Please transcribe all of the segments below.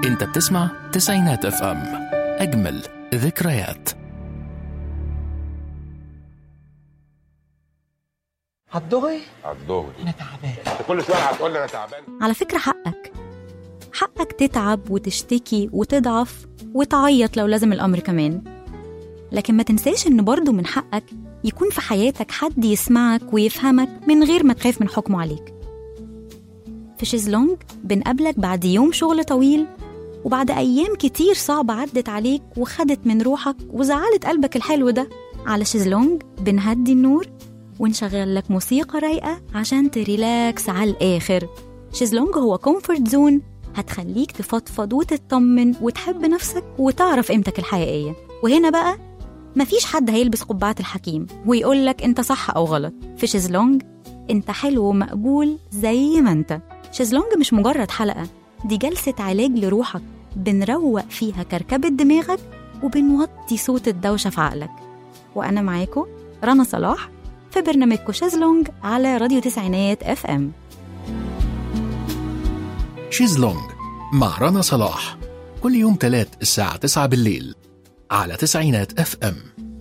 انت بتسمع تسعينات اف ام اجمل ذكريات هتضغي الظهر انا تعبان انت كل شويه هتقول لي انا تعبان على فكرة حقك حقك تتعب وتشتكي وتضعف وتعيط لو لازم الأمر كمان لكن ما تنساش إن برضه من حقك يكون في حياتك حد يسمعك ويفهمك من غير ما تخاف من حكمه عليك في شيزلونج بنقابلك بعد يوم شغل طويل وبعد أيام كتير صعبة عدت عليك وخدت من روحك وزعلت قلبك الحلو ده على شيزلونج بنهدي النور ونشغل لك موسيقى رايقة عشان تريلاكس على الآخر شيزلونج هو كومفورت زون هتخليك تفضفض وتطمن وتحب نفسك وتعرف قيمتك الحقيقية وهنا بقى مفيش حد هيلبس قبعة الحكيم ويقولك انت صح أو غلط في شيزلونج انت حلو ومقبول زي ما انت شيزلونج مش مجرد حلقة دي جلسة علاج لروحك بنروق فيها كركبة دماغك وبنوطي صوت الدوشة في عقلك وأنا معاكم رنا صلاح في برنامجكم شازلونج على راديو تسعينات اف ام شيزلونج مع رنا صلاح كل يوم تلات الساعة 9 بالليل على تسعينات اف ام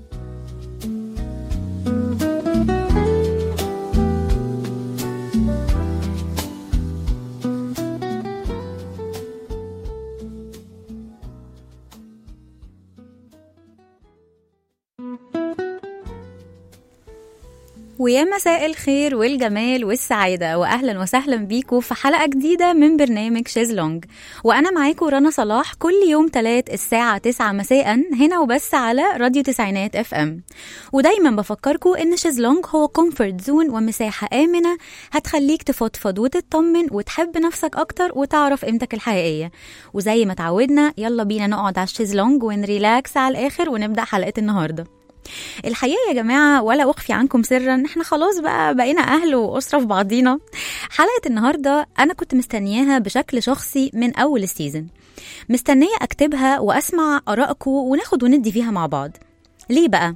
ويا مساء الخير والجمال والسعادة وأهلا وسهلا بيكم في حلقة جديدة من برنامج شيزلونج وأنا معاكم رنا صلاح كل يوم تلات الساعة 9 مساء هنا وبس على راديو تسعينات اف ام ودايما بفكركم إن شيزلونج هو كومفورت زون ومساحة آمنة هتخليك تفضفض وتطمن وتحب نفسك أكتر وتعرف قيمتك الحقيقية وزي ما تعودنا يلا بينا نقعد على الشيزلونج ونريلاكس على الآخر ونبدأ حلقة النهاردة الحقيقه يا جماعه ولا اخفي عنكم سرا احنا خلاص بقى بقينا اهل واسره في بعضينا حلقه النهارده انا كنت مستنياها بشكل شخصي من اول السيزون مستنيه اكتبها واسمع ارائكم وناخد وندي فيها مع بعض ليه بقى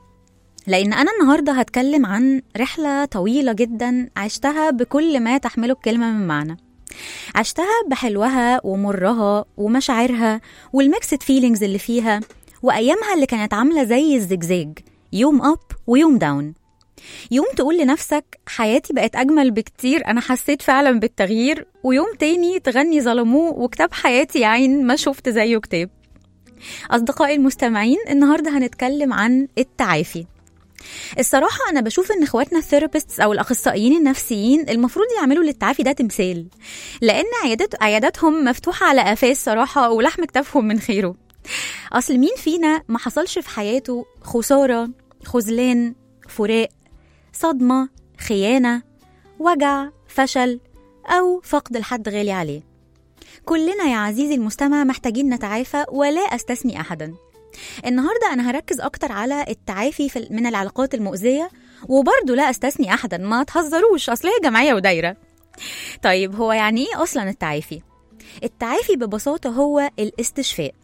لان انا النهارده هتكلم عن رحله طويله جدا عشتها بكل ما تحمله الكلمه من معنى عشتها بحلوها ومرها ومشاعرها والميكسد فيلينجز اللي فيها وأيامها اللي كانت عاملة زي الزجزاج يوم أب ويوم داون يوم تقول لنفسك حياتي بقت أجمل بكتير أنا حسيت فعلا بالتغيير ويوم تاني تغني ظلموه وكتاب حياتي يا عين ما شفت زيه كتاب أصدقائي المستمعين النهاردة هنتكلم عن التعافي الصراحة أنا بشوف إن إخواتنا الثيرابيستس أو الأخصائيين النفسيين المفروض يعملوا للتعافي ده تمثال لأن عيادات عياداتهم مفتوحة على قفاه الصراحة ولحم كتافهم من خيره اصل مين فينا ما حصلش في حياته خساره خذلان فراق صدمه خيانه وجع فشل او فقد لحد غالي عليه كلنا يا عزيزي المستمع محتاجين نتعافى ولا استثني احدا النهارده انا هركز اكتر على التعافي في من العلاقات المؤذيه وبرضه لا استثني احدا ما تهزروش اصل هي جمعيه ودايره طيب هو يعني ايه اصلا التعافي التعافي ببساطه هو الاستشفاء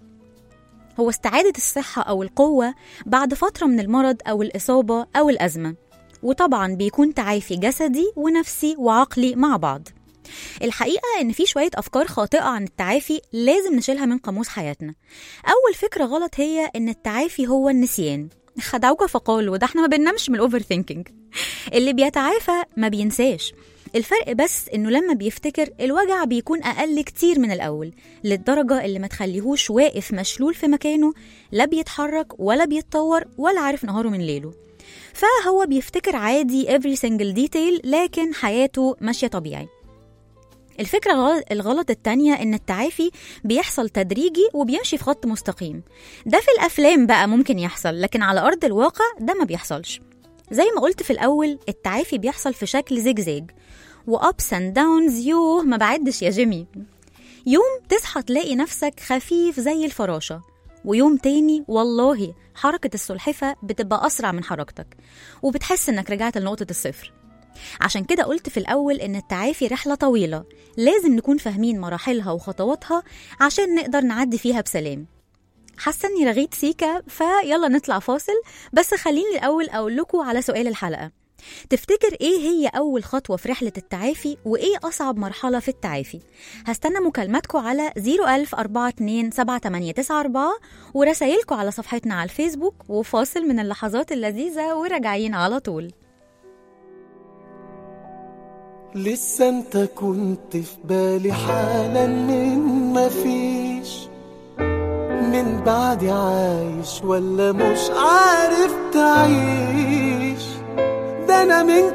هو استعادة الصحة أو القوة بعد فترة من المرض أو الإصابة أو الأزمة وطبعا بيكون تعافي جسدي ونفسي وعقلي مع بعض الحقيقة إن في شوية أفكار خاطئة عن التعافي لازم نشيلها من قاموس حياتنا أول فكرة غلط هي إن التعافي هو النسيان خدعوك فقالوا ده احنا ما بننامش من الأوفر ثينكينج اللي بيتعافى ما بينساش الفرق بس انه لما بيفتكر الوجع بيكون اقل كتير من الاول للدرجه اللي ما تخليهوش واقف مشلول في مكانه لا بيتحرك ولا بيتطور ولا عارف نهاره من ليله فهو بيفتكر عادي every single detail لكن حياته ماشيه طبيعي الفكرة الغلط, الغلط التانية إن التعافي بيحصل تدريجي وبيمشي في خط مستقيم ده في الأفلام بقى ممكن يحصل لكن على أرض الواقع ده ما بيحصلش زي ما قلت في الأول التعافي بيحصل في شكل زجزاج وابس اند داونز يوه ما بعدش يا جيمي يوم تصحى تلاقي نفسك خفيف زي الفراشة ويوم تاني والله حركة السلحفة بتبقى أسرع من حركتك وبتحس إنك رجعت لنقطة الصفر عشان كده قلت في الأول إن التعافي رحلة طويلة لازم نكون فاهمين مراحلها وخطواتها عشان نقدر نعدي فيها بسلام حاسة إني رغيت سيكا فيلا نطلع فاصل بس خليني الأول أقول لكم على سؤال الحلقة تفتكر ايه هي اول خطوه في رحله التعافي وايه اصعب مرحله في التعافي هستنى مكالماتكم على 01042 ورسايلكم على صفحتنا على الفيسبوك وفاصل من اللحظات اللذيذه وراجعين على طول لسه انت كنت في بالي حالا من مفيش من بعد عايش ولا مش عارف تعيش ده انا من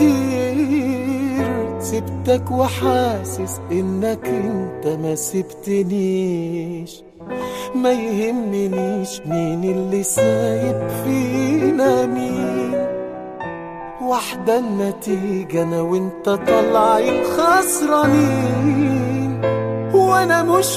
كتير سبتك وحاسس انك انت ما سبتنيش ما يهمنيش مين اللي سايب فينا مين واحدة النتيجة أنا وأنت طالعين خسرانين وأنا مش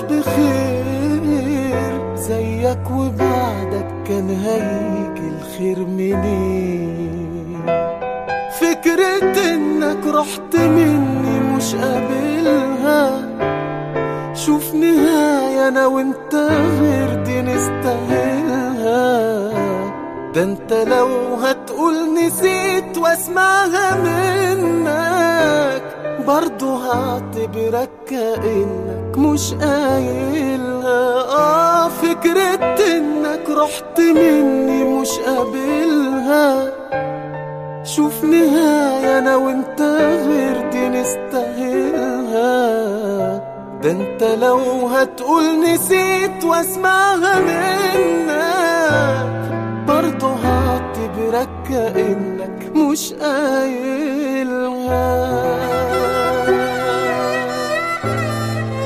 بخير زيك وبعدك كان هيجي الخير منين فكرة إنك رحت مني مش قابلها شوف نهاية أنا وأنت غير دي نستاهلها ده انت لو هتقول نسيت واسمعها منك برضو هعتبرك كأنك مش قايلها اه فكرة انك رحت مني مش قابلها شوف نهاية انا وانت غير دي نستاهلها ده انت لو هتقول نسيت واسمعها منك برضه هعتبرك كأنك مش قايلها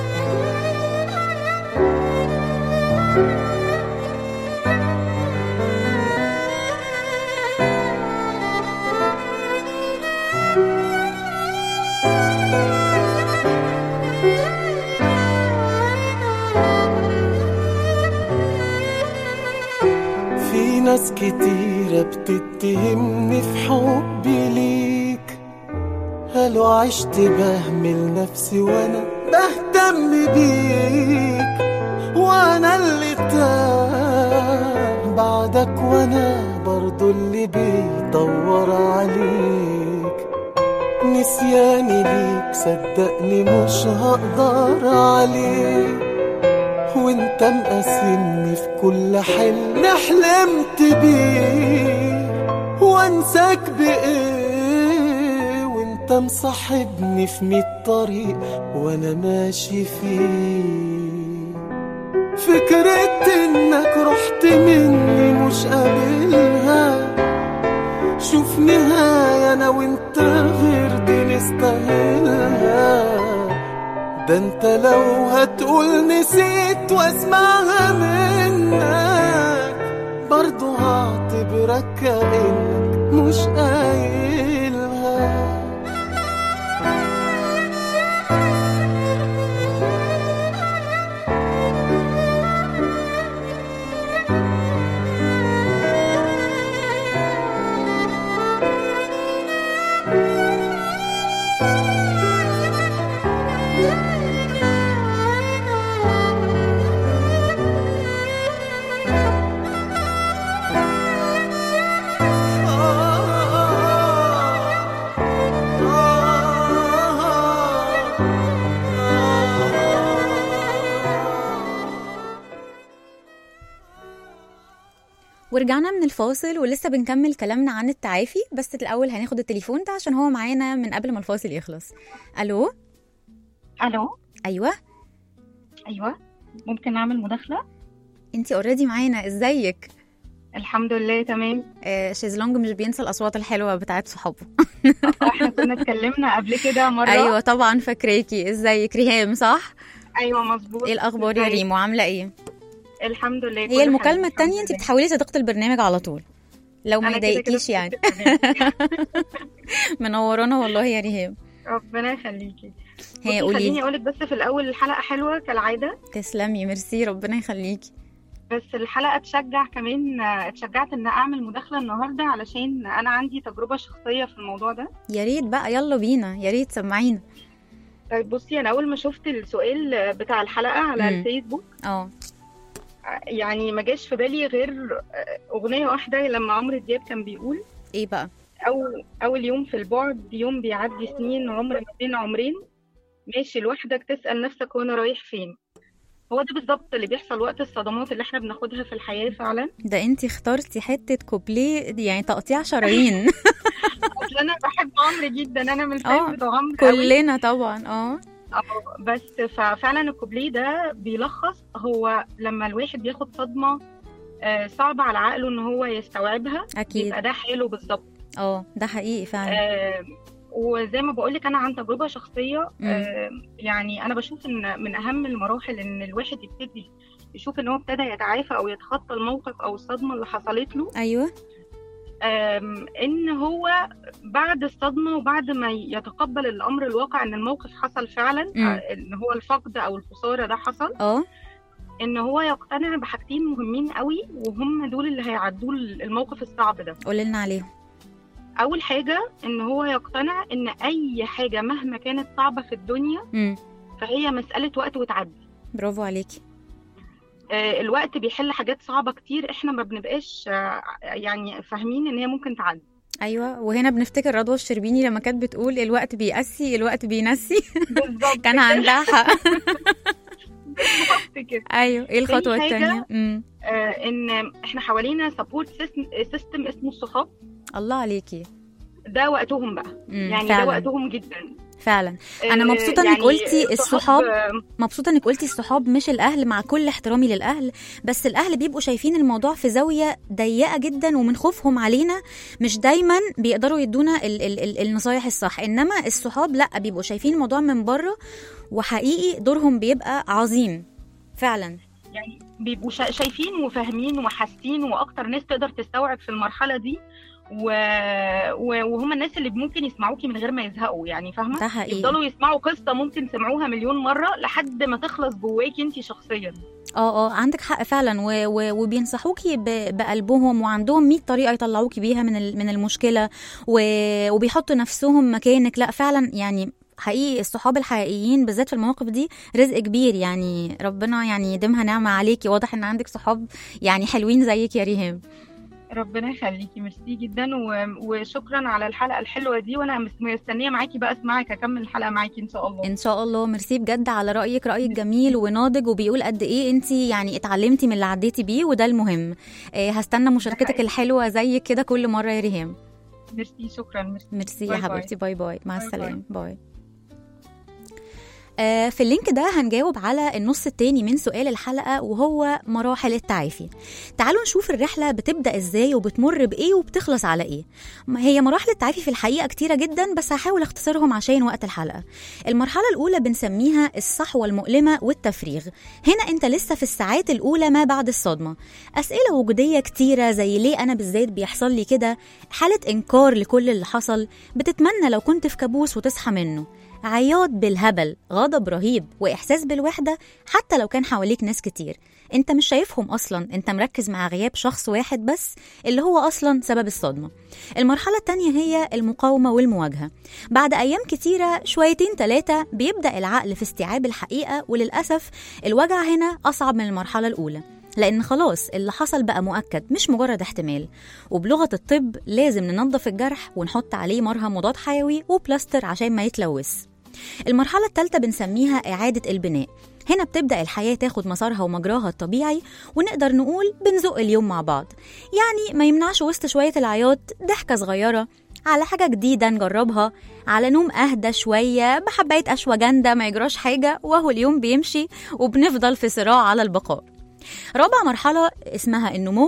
في ناس كتيرة بتتهمني في حبي ليك قالوا عشت بهمل نفسي وانا بهتم بيك وانا اللي تاه بعدك وانا برضو اللي بيدور عليك نسياني ليك صدقني مش هقدر عليك وانت مقاسمني في كل حلم حلمت بيه وانساك بايه وانت مصاحبني في ميت طريق وانا ماشي فيه فكرة انك رحت مني مش قابلها شوف نهاية انا وانت غير دي نستاهلها ده انت لو هتقول نسيت واسمعها منك برضو هعتبرك كأنك مش قايلها ورجعنا من الفاصل ولسه بنكمل كلامنا عن التعافي بس الأول هناخد التليفون ده عشان هو معانا من قبل ما الفاصل يخلص ألو الو أيوة ايوه ممكن نعمل مداخله انتي اوريدي معانا ازيك الحمد لله تمام آه شيزلونج مش بينسى الأصوات الحلوة بتاعت صحابه احنا كنا اتكلمنا قبل كده مره أيوة طبعا فاكراكي ازيك ريهام صح؟ ايوه مظبوط ايه الأخبار يا ازيك؟ ريمو عاملة ايه؟ الحمد لله كل هي حاجة، المكالمة الحمد التانية انتي لله. بتحاولي صديقة البرنامج على طول لو ما أنا كده كده يضايقكيش يعني صديقة منورانا والله يا ريهام ربنا يخليكي هي بصي، قولي خليني اقولك بس في الاول الحلقه حلوه كالعاده تسلمي ميرسي ربنا يخليكي بس الحلقه تشجع كمان آه، اتشجعت ان اعمل مداخله النهارده علشان انا عندي تجربه شخصيه في الموضوع ده يا ريت بقى يلا بينا يا ريت سمعينا طيب بصي انا اول ما شفت السؤال بتاع الحلقه على مم. الفيسبوك اه يعني ما جاش في بالي غير اغنيه واحده لما عمرو دياب كان بيقول ايه بقى أو أول يوم في البعد يوم بيعدي سنين عمر ما بين عمرين ماشي لوحدك تسأل نفسك وأنا رايح فين هو ده بالظبط اللي بيحصل وقت الصدمات اللي احنا بناخدها في الحياة فعلا ده انت اخترتي حته كوبليه يعني تقطيع شرايين اصل انا بحب عمرو جدا انا من آه، الفان بتوع عمرو قوي. كلنا طبعا اه اه بس ففعلا الكوبليه ده بيلخص هو لما الواحد بياخد صدمة آه، صعبة على عقله ان هو يستوعبها اكيد يبقى ده حاله بالظبط اه ده حقيقي فعلا آه، وزي ما بقولك انا عن تجربة شخصية مم. آه، يعني انا بشوف ان من اهم المراحل ان الواحد يبتدي يشوف ان هو ابتدى يتعافى او يتخطى الموقف او الصدمة اللي حصلت له ايوه آم، ان هو بعد الصدمه وبعد ما يتقبل الامر الواقع ان الموقف حصل فعلا مم. آه، ان هو الفقد او الخساره ده حصل اه ان هو يقتنع بحاجتين مهمين قوي وهم دول اللي هيعدوا الموقف الصعب ده قولي لنا عليهم اول حاجه ان هو يقتنع ان اي حاجه مهما كانت صعبه في الدنيا امم فهي مساله وقت وتعدي برافو عليكي آه، الوقت بيحل حاجات صعبه كتير احنا ما بنبقاش آه، يعني فاهمين ان هي ممكن تعدي ايوه وهنا بنفتكر رضوى الشربيني لما كانت بتقول الوقت بيقسي الوقت بينسي بالظبط كان عندها حق بالظبط كده ايوه ايه الخطوه حاجة- الثانيه امم آه، ان احنا حوالينا سبورت سيستم اسمه الصحاب الله عليكي ده وقتهم بقى مم. يعني ده فعلا وقتهم جدا فعلا أنا آه، مبسوطة إنك قلتي الصحاب. آه، مبسوطه انك قلتي الصحاب مش الاهل مع كل احترامي للاهل بس الاهل بيبقوا شايفين الموضوع في زاويه ضيقه جدا ومن خوفهم علينا مش دايما بيقدروا يدونا ال ال ال النصايح الصح انما الصحاب لا بيبقوا شايفين الموضوع من بره وحقيقي دورهم بيبقى عظيم فعلا يعني بيبقوا شا- شايفين وفاهمين وحاسين واكتر ناس تقدر تستوعب في المرحله دي و... و... وهم الناس اللي ممكن يسمعوكي من غير ما يزهقوا يعني فاهمه ده حقيقي يفضلوا يسمعوا قصه ممكن سمعوها مليون مره لحد ما تخلص جواكي انت شخصيا اه اه عندك حق فعلا و و وبينصحوكي ب- بقلبهم وعندهم 100 طريقه يطلعوكي بيها من ال- من المشكله و وبيحطوا نفسهم مكانك لا فعلا يعني حقيقي الصحاب الحقيقيين بالذات في المواقف دي رزق كبير يعني ربنا يعني يديمها نعمه عليكي واضح ان عندك صحاب يعني حلوين زيك يا ريهام ربنا يخليكي ميرسي جدا و... وشكرا على الحلقه الحلوه دي وانا مس- مستنيه معاكي بقى اسمعك اكمل الحلقه معاكي ان شاء الله ان شاء الله ميرسي بجد على رايك رايك جميل وناضج وبيقول قد ايه انت يعني اتعلمتي من اللي عديتي بيه وده المهم آه، هستنى مشاركتك حقيقي. الحلوه زيك كده كل مره يا ريهام ميرسي شكرا ميرسي ميرسي يا باي باي. حبيبتي باي باي مع باي السلامه باي آه، في اللينك ده هنجاوب على النص التاني من سؤال الحلقة وهو مراحل التعافي تعالوا نشوف الرحلة بتبدأ ازاي وبتمر بإيه وبتخلص على إيه م- هي مراحل التعافي في الحقيقة كتيرة جدا بس هحاول اختصرهم عشان وقت الحلقة المرحلة الأولى بنسميها الصحوة المؤلمة والتفريغ هنا أنت لسه في الساعات الأولى ما بعد الصدمة أسئلة وجودية كتيرة زي ليه أنا بالذات بيحصل لي كده حالة إنكار لكل اللي حصل بتتمنى لو كنت في كابوس وتصحى منه عياط بالهبل غضب رهيب وإحساس بالوحدة حتى لو كان حواليك ناس كتير انت مش شايفهم اصلا انت مركز مع غياب شخص واحد بس اللي هو اصلا سبب الصدمه المرحله التانية هي المقاومه والمواجهه بعد ايام كتيره شويتين ثلاثه بيبدا العقل في استيعاب الحقيقه وللاسف الوجع هنا اصعب من المرحله الاولى لان خلاص اللي حصل بقى مؤكد مش مجرد احتمال وبلغه الطب لازم ننظف الجرح ونحط عليه مرهم مضاد حيوي وبلاستر عشان ما يتلوث المرحلة الثالثة بنسميها إعادة البناء هنا بتبدأ الحياة تاخد مسارها ومجراها الطبيعي ونقدر نقول بنزق اليوم مع بعض يعني ما يمنعش وسط شوية العياط ضحكة صغيرة على حاجة جديدة نجربها على نوم أهدى شوية بحباية أشواجندا ما يجراش حاجة وهو اليوم بيمشي وبنفضل في صراع على البقاء رابع مرحلة اسمها النمو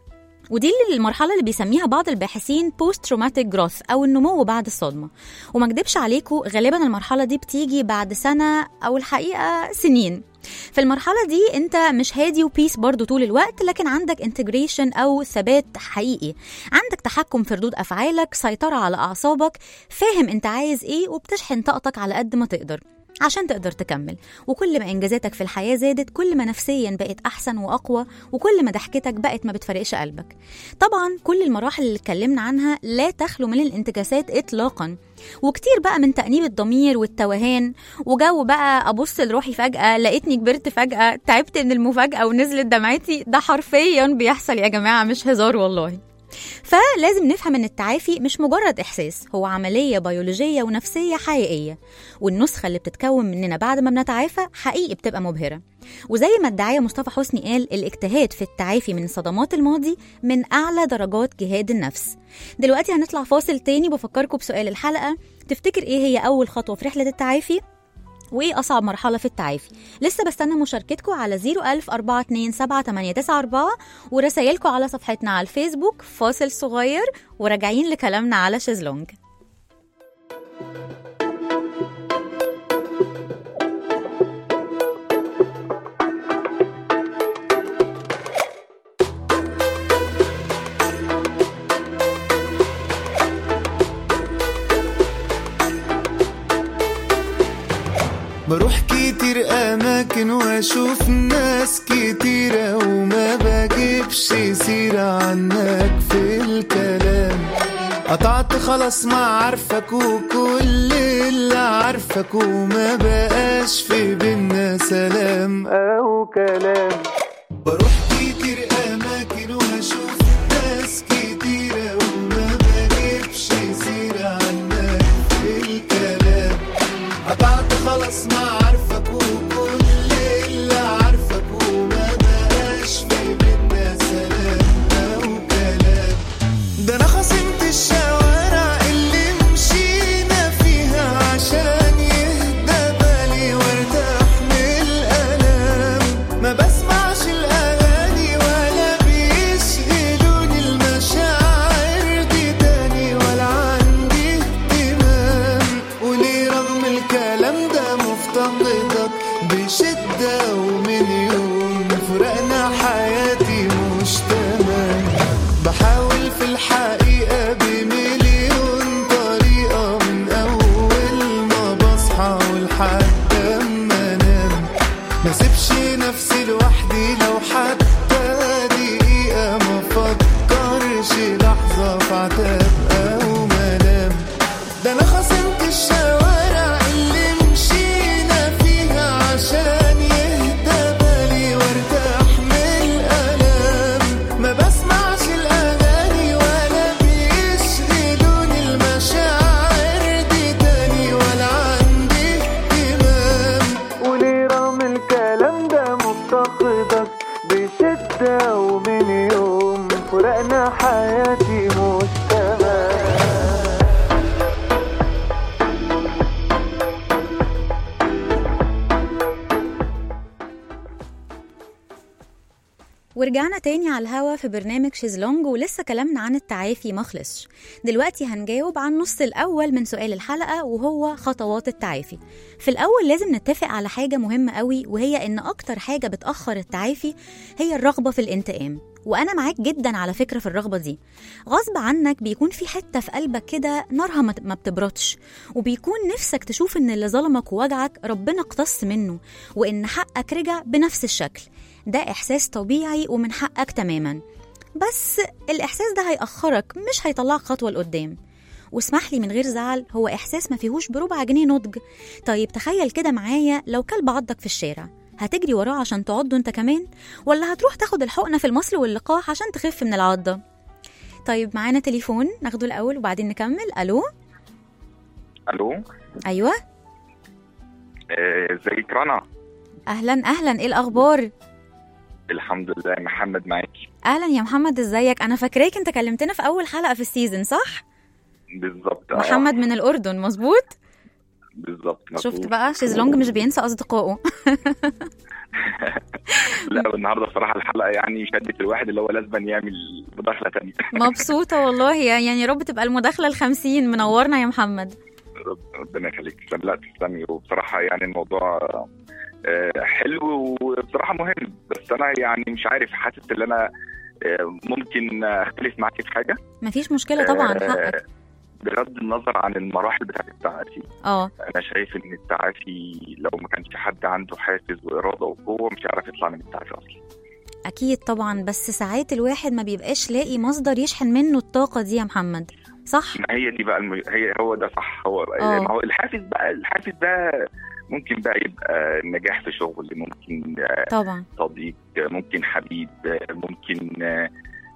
ودي اللي المرحلة اللي بيسميها بعض الباحثين بوست تروماتيك جروث أو النمو بعد الصدمة وما اكدبش عليكم غالبا المرحلة دي بتيجي بعد سنة أو الحقيقة سنين في المرحلة دي انت مش هادي وبيس برضو طول الوقت لكن عندك انتجريشن او ثبات حقيقي عندك تحكم في ردود افعالك سيطرة على اعصابك فاهم انت عايز ايه وبتشحن طاقتك على قد ما تقدر عشان تقدر تكمل وكل ما انجازاتك في الحياه زادت كل ما نفسيا بقت احسن واقوى وكل ما ضحكتك بقت ما بتفرقش قلبك طبعا كل المراحل اللي اتكلمنا عنها لا تخلو من الانتكاسات اطلاقا وكتير بقى من تأنيب الضمير والتوهان وجو بقى أبص لروحي فجأة لقيتني كبرت فجأة تعبت من المفاجأة ونزلت دمعتي ده حرفيا بيحصل يا جماعة مش هزار والله فلازم نفهم ان التعافي مش مجرد احساس هو عمليه بيولوجيه ونفسيه حقيقيه والنسخه اللي بتتكون مننا بعد ما بنتعافى حقيقي بتبقى مبهره وزي ما الداعيه مصطفى حسني قال الاجتهاد في التعافي من صدمات الماضي من اعلى درجات جهاد النفس دلوقتي هنطلع فاصل تاني بفكركم بسؤال الحلقه تفتكر ايه هي اول خطوه في رحله التعافي وايه اصعب مرحله في التعافي لسه بستنى مشاركتكم على 010427894 ورسايلكم على صفحتنا على الفيسبوك فاصل صغير وراجعين لكلامنا على شيزلونج بروح كتير أماكن وأشوف ناس كتيرة وما بجيبش سيرة عنك في الكلام قطعت خلاص ما عارفك وكل اللي عارفك وما بقاش في بينا سلام أو كلام بروح كتير أماكن وأشوف ناس كتيرة وما بجيبش سيرة عنك في الكلام قطعت خلاص ما عارفك وكل اللي عارفك وما بقاش في بينا سلام أو كلام ده أنا خصمت الشوارع اللي مشينا فيها عشان يهدى بالي وارتاح من الألام ما بسمعش الأغاني ولا بيشغلوني المشاعر دي تاني ولا عندي اهتمام وليه رغم الكلام ده مفتقدك بشدة ومن يوم فرقنا حياتي مش تمام بحاول في الحقيقة بمليون طريقة من أول ما بصحى ولحد أما أنام ما سيبش نفسي لوحدي لو حتى دقيقة ما فكرش لحظة في عتاب أو ملام ده أنا خصمت الشوارع اللي مشينا فيها عشان يهدى بالي وارتاح من الألام ما بسمعش الأغاني ولا بيشغلوني المشاعر دي تاني ولا عندي اهتمام وليه رغم الكلام ده مفتقدك بشدة ومن يوم فرقنا حياتي مش تمام ورجعنا تاني على الهوا في برنامج شيزلونج ولسه كلامنا عن التعافي مخلص دلوقتي هنجاوب عن النص الأول من سؤال الحلقة وهو خطوات التعافي في الأول لازم نتفق على حاجة مهمة قوي وهي إن أكتر حاجة بتأخر التعافي هي الرغبة في الانتقام وأنا معاك جدا على فكرة في الرغبة دي غصب عنك بيكون في حتة في قلبك كده نارها ما ما بتبردش وبيكون نفسك تشوف إن اللي ظلمك ووجعك ربنا اقتص منه وإن حقك رجع بنفس الشكل ده إحساس طبيعي ومن حقك تماما بس الإحساس ده هيأخرك مش هيطلعك خطوة لقدام واسمح لي من غير زعل هو إحساس ما فيهوش بربع جنيه نضج طيب تخيل كده معايا لو كلب عضك في الشارع هتجري وراه عشان تعضه انت كمان ولا هتروح تاخد الحقنة في المصل واللقاح عشان تخف من العضة طيب معانا تليفون ناخده الأول وبعدين نكمل ألو الو أيوة آه، ازيك رنا أهلا أهلا إيه الأخبار الحمد لله محمد معاكي أهلا يا محمد إزيك أنا فاكراك أنت كلمتنا في أول حلقة في السيزون صح؟ بالظبط آه، محمد من الأردن مظبوط؟ بالظبط شفت مظبوط. بقى شيزلونج مش بينسى أصدقائه لا النهارده بصراحه الحلقه يعني شدت الواحد اللي هو لازم يعمل مداخله تانية مبسوطة والله يا- يعني يا رب تبقى المداخلة الخمسين منورنا يا محمد رب- ربنا يخليك تسلم لا تسلمي وبصراحه يعني الموضوع آه، حلو وبصراحه مهم بس انا يعني مش عارف حاسس ان انا آه، ممكن اختلف معاكي في حاجه مفيش مشكلة طبعا آه، حقك بغض النظر عن المراحل بتاعت التعافي اه انا شايف ان التعافي لو ما كانش حد عنده حافز واراده وقوه مش هيعرف يطلع من التعافي اصلا أكيد طبعا بس ساعات الواحد ما بيبقاش لاقي مصدر يشحن منه الطاقة دي يا محمد صح؟ ما هي دي بقى الم... هي هو ده صح هو آه. ما هو الحافز بقى الحافز ده ممكن بقى يبقى نجاح في شغل ممكن آه، طبعا صديق ممكن حبيب آه، ممكن آه،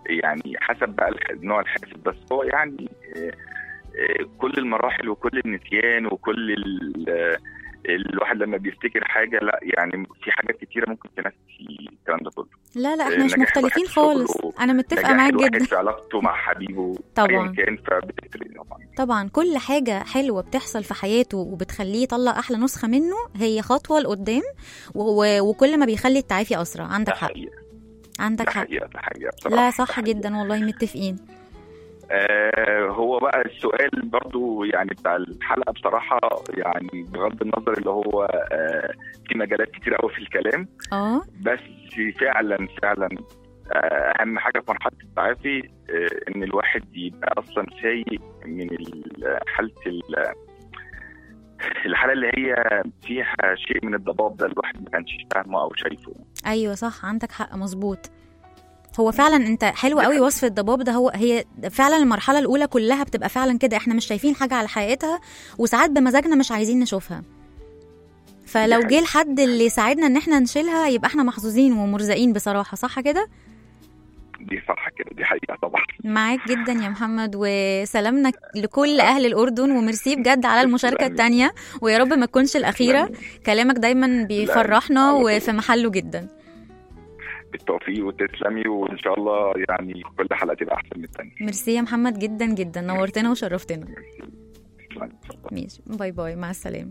يعني حسب بقى الح- نوع الحاسب بس هو يعني آه، آه، كل المراحل وكل النسيان وكل ال- آه، الواحد لما بيفتكر حاجه لا يعني في حاجات كتيره ممكن تنسي الكلام ده كله لا لا احنا مش نجاح الواحد مختلفين في شغله، خالص انا متفقه نجاح معاك الواحد جدا في علاقته مع حبيبه طبعاً. ايا كان فبتفرق طبعا طبعا كل حاجة حلوة بتحصل في حياته وبتخليه يطلع أحلى نسخة منه هي خطوة لقدام و- و- وكل ما بيخلي التعافي أسرع عندك ده حق حقيقه عندك ده حق حقيقه ده حقيقه بصراحه لا ده صح حقيقة. جدا والله متفقين آه هو بقى السؤال برضو يعني بتاع الحلقه بصراحه يعني بغض النظر اللي هو آه في مجالات كتير قوي في الكلام اه بس فعلا فعلا آه، اهم حاجه في مرحله التعافي آه، ان الواحد يبقى اصلا سايق من ال- حاله ال- الحاله اللي هي فيها شيء من الضباب ده الواحد ما كانش فاهمه او شايفه ايوه صح عندك حق مظبوط هو فعلا انت حلو قوي وصف الضباب ده هو هي فعلا المرحله الاولى كلها بتبقى فعلا كده احنا مش شايفين حاجه على حقيقتها وساعات بمزاجنا مش عايزين نشوفها فلو دي جه الحد اللي يساعدنا ان احنا نشيلها يبقى احنا محظوظين ومرزقين بصراحه صح كده دي صح كده دي حقيقه طبعا معاك جدا يا محمد وسلامنا لكل اهل الاردن وميرسي بجد على المشاركه تسلمي. التانية ويا رب ما تكونش الاخيره كلامك دايما بيفرحنا على طول. وفي محله جدا بالتوفيق وتسلمي وان شاء الله يعني كل حلقه تبقى احسن من الثانيه ميرسي يا محمد جدا جدا نورتنا وشرفتنا تسلمي. ماشي باي باي مع السلامة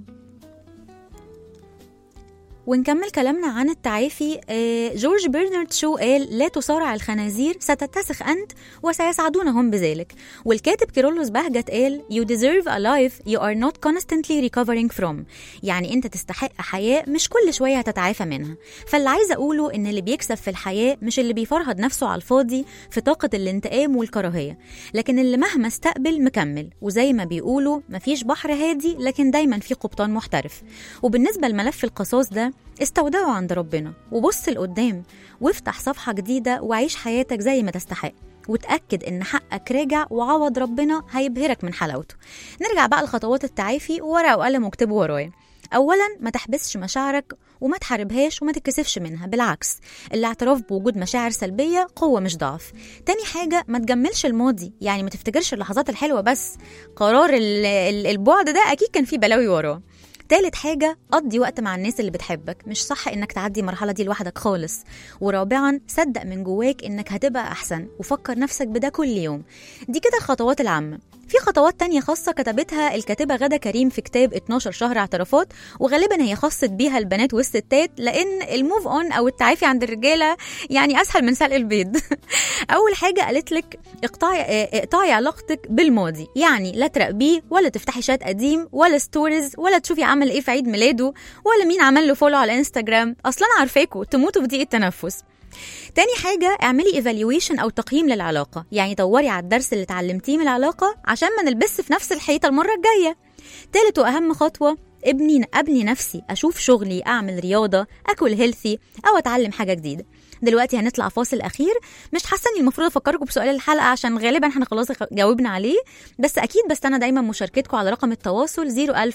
ونكمل كلامنا عن التعافي آه، جورج برنارد شو قال لا تصارع الخنازير ستتسخ أنت وسيسعدونهم بذلك والكاتب كيرلس بهجت قال You deserve a life you are not constantly recovering from يعني أنت تستحق حياة مش كل شوية هتتعافى منها فاللي عايزة أقوله إن اللي بيكسب في الحياة مش اللي بيفرهد نفسه على الفاضي في طاقة الانتقام والكراهية لكن اللي مهما استقبل مكمل وزي ما بيقولوا مفيش بحر هادي لكن دايما في قبطان محترف وبالنسبة لملف القصاص ده استودعه عند ربنا وبص لقدام وافتح صفحة جديدة وعيش حياتك زي ما تستحق وتأكد إن حقك راجع وعوض ربنا هيبهرك من حلاوته نرجع بقى لخطوات التعافي وورقة وقلم واكتبوا ورايا أولا ما تحبسش مشاعرك وما تحاربهاش وما تتكسفش منها بالعكس الاعتراف بوجود مشاعر سلبية قوة مش ضعف تاني حاجة ما تجملش الماضي يعني ما تفتكرش اللحظات الحلوة بس قرار ال- ال- البعد ده أكيد كان فيه بلاوي وراه تالت حاجة قضي وقت مع الناس اللي بتحبك مش صح انك تعدي المرحلة دي لوحدك خالص ورابعا صدق من جواك انك هتبقى احسن وفكر نفسك بده كل يوم دي كده الخطوات العامة في خطوات تانية خاصة كتبتها الكاتبة غدا كريم في كتاب 12 شهر اعترافات وغالبا هي خصت بيها البنات والستات لان الموف اون او التعافي عند الرجالة يعني اسهل من سلق البيض اول حاجة قالت لك اقطعي اه، اقطعي علاقتك بالماضي يعني لا تراقبيه ولا تفتحي شات قديم ولا ستوريز ولا تشوفي عمل ايه في عيد ميلاده ولا مين عمل له فولو على انستجرام اصلا انا عارفاكوا تموتوا في ضيق التنفس تاني حاجة اعملي ايفالويشن أو تقييم للعلاقة يعني دوري على الدرس اللي اتعلمتيه من العلاقة عشان ما نلبس في نفس الحيطة المرة الجاية تالت وأهم خطوة ابني ابني نفسي اشوف شغلي اعمل رياضه اكل هيلثي او اتعلم حاجه جديده دلوقتي هنطلع فاصل اخير مش حاسه اني المفروض افكركم بسؤال الحلقه عشان غالبا احنا خلاص جاوبنا عليه بس اكيد بستنى دايما مشاركتكم على رقم التواصل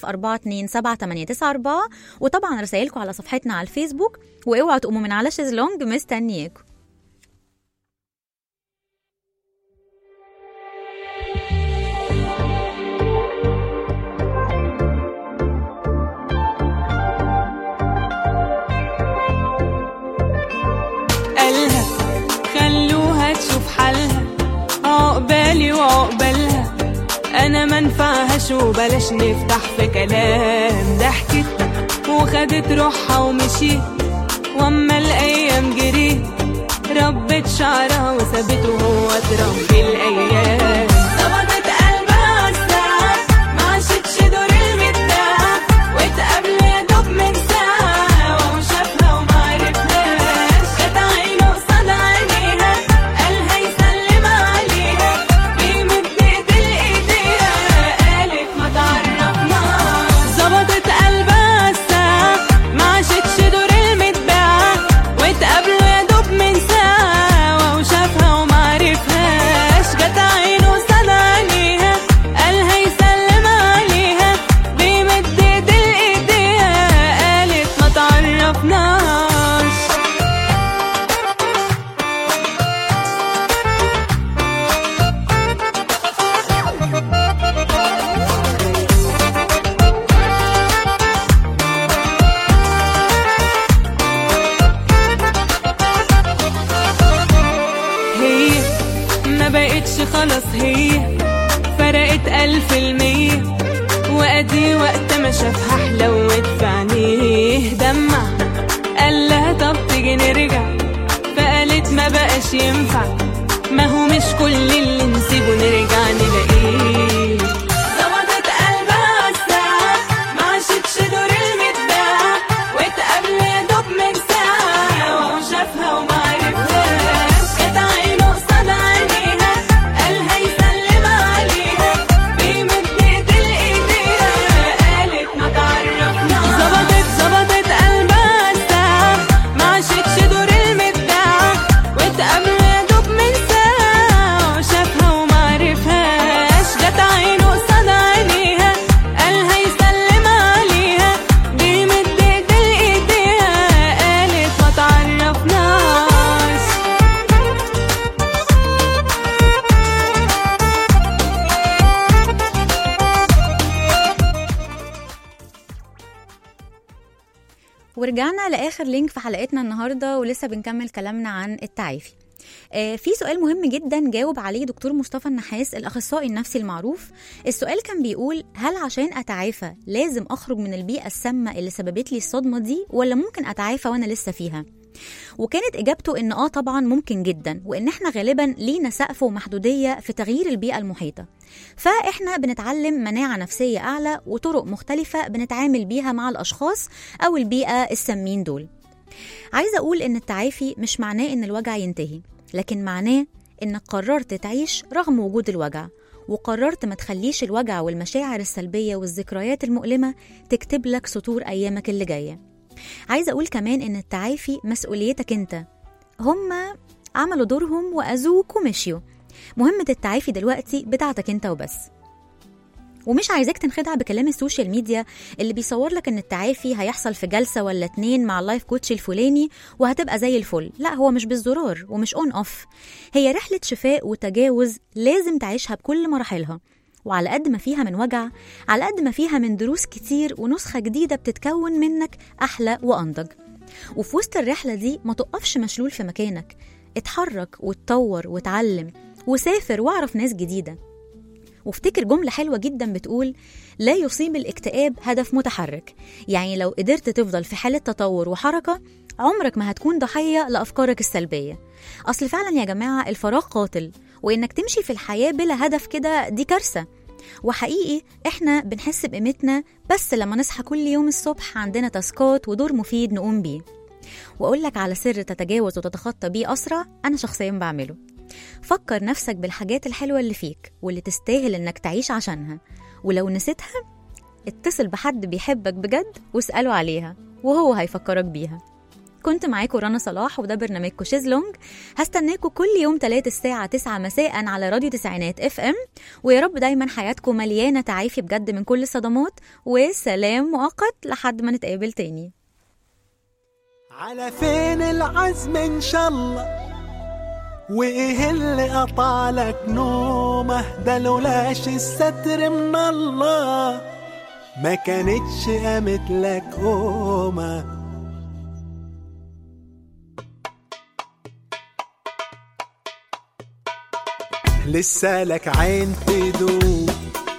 010427894 وطبعا رسائلكم على صفحتنا على الفيسبوك واوعوا تقوموا من على شيزلونج مستنياكم قالها خلوها تشوف حالها عقبالي وعقبالها انا منفعهاش وبلاش نفتح في كلام ضحكت وخدت روحها ومشيت واما الايام جريت ربت شعرها وسابته هو تربي الايام ظبطت قلبها عالساعة ما عاشتش دور المدعى واتقابلوا يا دوب من ساعة وهو شافها وما عرفناش خد عينه قصاد عينيها قال هيسلم عليها بيمد ايد الايديها قالت ما تعرفناش ظبطت قلبها عالساعة ما عاشتش دور المتباعة واتقابلوا يا دوب من ساعة وهو شافها وما عرفهاش جت عينه شافها حلوت في عينيه دمع قال لها طب تيجي نرجع فقالت ما بقاش ينفع ما هو مش كل اللي نسيبه نرجع نلاقيه ظبطت قلبها عالساعة ما عاشتش دور المدعى واتقابلوا يا دوب من ساعة وهو شافها وما عرفهاش كانت عينه قصاد عينيها قالها يسلم عليها بيمد ايد الايديها قالت ما تعرفناش ظبطت ظبطت قلبها عالساعة ما عاشتش دور المدعى واتقابلوا يا دوب من ساعة وشافها وما عرفهاش جت عينه قصاد عينيها قالها يسلم عليها بيمد ايد الايديها قالت ما تعرفناش ورجعنا لاخر لينك في حلقتنا النهارده ولسه بنكمل كلامنا عن التعافي آه، في سؤال مهم جدا جاوب عليه دكتور مصطفى النحاس الاخصائي النفسي المعروف السؤال كان بيقول هل عشان اتعافى لازم اخرج من البيئه السامه اللي سببت لي الصدمه دي ولا ممكن اتعافى وانا لسه فيها وكانت اجابته ان اه طبعا ممكن جدا وان احنا غالبا لينا سقف ومحدوديه في تغيير البيئه المحيطه فاحنا بنتعلم مناعه نفسيه اعلى وطرق مختلفه بنتعامل بيها مع الاشخاص او البيئه السامين دول عايزه اقول ان التعافي مش معناه ان الوجع ينتهي لكن معناه انك قررت تعيش رغم وجود الوجع وقررت ما تخليش الوجع والمشاعر السلبيه والذكريات المؤلمه تكتب لك سطور ايامك اللي جايه عايزه اقول كمان ان التعافي مسؤوليتك انت هما عملوا دورهم واذوك ومشيوا مهمه التعافي دلوقتي بتاعتك انت وبس ومش عايزاك تنخدع بكلام السوشيال ميديا اللي بيصور لك ان التعافي هيحصل في جلسه ولا اتنين مع اللايف كوتش الفلاني وهتبقى زي الفل لا هو مش بالزرار ومش اون اوف هي رحله شفاء وتجاوز لازم تعيشها بكل مراحلها وعلى قد ما فيها من وجع على قد ما فيها من دروس كتير ونسخه جديده بتتكون منك احلى وانضج وفي وسط الرحله دي ما تقفش مشلول في مكانك اتحرك واتطور واتعلم وسافر واعرف ناس جديده وافتكر جملة حلوة جدا بتقول لا يصيب الاكتئاب هدف متحرك يعني لو قدرت تفضل في حالة تطور وحركة عمرك ما هتكون ضحية لأفكارك السلبية أصل فعلا يا جماعة الفراغ قاتل وإنك تمشي في الحياة بلا هدف كده دي كارثة وحقيقي احنا بنحس بقيمتنا بس لما نصحى كل يوم الصبح عندنا تاسكات ودور مفيد نقوم بيه وأقول لك على سر تتجاوز وتتخطى بيه أسرع أنا شخصيا بعمله فكر نفسك بالحاجات الحلوة اللي فيك واللي تستاهل إنك تعيش عشانها ولو نسيتها اتصل بحد بيحبك بجد واسأله عليها وهو هيفكرك بيها كنت معاكم رنا صلاح وده برنامجكم شيزلونج هستناكم كل يوم تلات الساعة 9 مساء على راديو تسعينات اف ام ويا رب دايما حياتكم مليانة تعافي بجد من كل الصدمات وسلام مؤقت لحد ما نتقابل تاني على فين العزم ان شاء الله وايه اللي قطع لك نومه ده لولاش الستر من الله ما كانتش قامت لك قومه لسه لك عين تدوب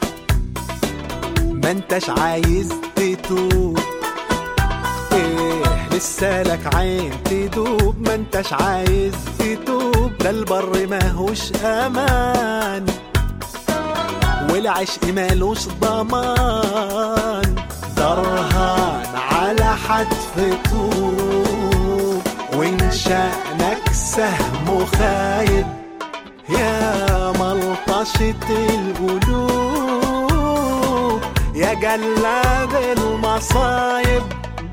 ما انتش عايز تتوب ايه لسه لك عين تدوب ما انتش عايز تتوب ده البر ماهوش امان والعشق مالوش ضمان درهان على حتف طوب وان شأنك سهم خايب يا ملطشة القلوب يا جلاد المصايب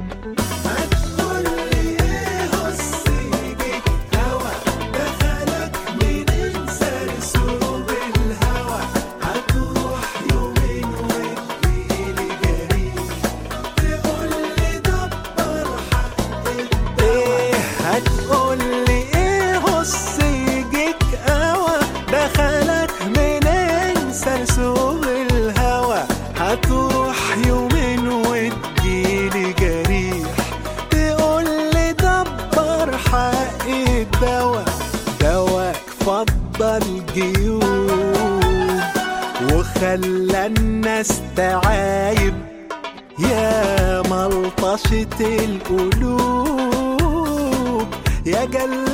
ايه هتقول لي ايه هص يجيك قوى دخلك منين سرسوب الهوى هتروح يومين وتجيلي جريح تقول لي دبر حق الدواء دواك فضل جيوب وخلى الناس تعايب يا ملطشة القلوب يا جل